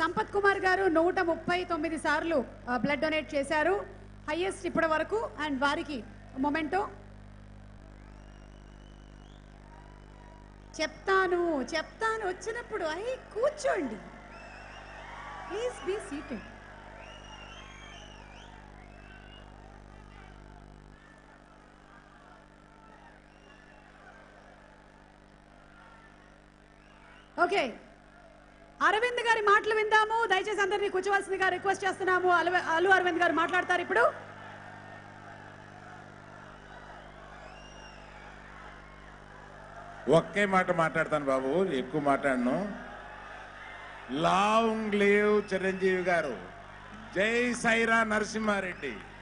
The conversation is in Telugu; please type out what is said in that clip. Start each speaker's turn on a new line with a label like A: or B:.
A: సంపత్ కుమార్ గారు నూట ముప్పై తొమ్మిది సార్లు బ్లడ్ డొనేట్ చేశారు హైయెస్ట్ ఇప్పటి వరకు అండ్ వారికి మొమెంటో చెప్తాను చెప్తాను వచ్చినప్పుడు అయ్యి కూర్చోండి please be seated okay Arvind గారి మాటలు విందాము దయచేసి అందరినీ కూర్చోవలసిందిగా రిక్వెస్ట్ చేస్తున్నాము అలు అల్లు అరవింద్ గారు మాట్లాడతారు ఇప్పుడు
B: ఒకే మాట మాట్లాడతాను బాబు ఎక్కువ మాట్లాడను లాంగ్ లీవ్ చిరంజీవి గారు జై సైరా నరసింహారెడ్డి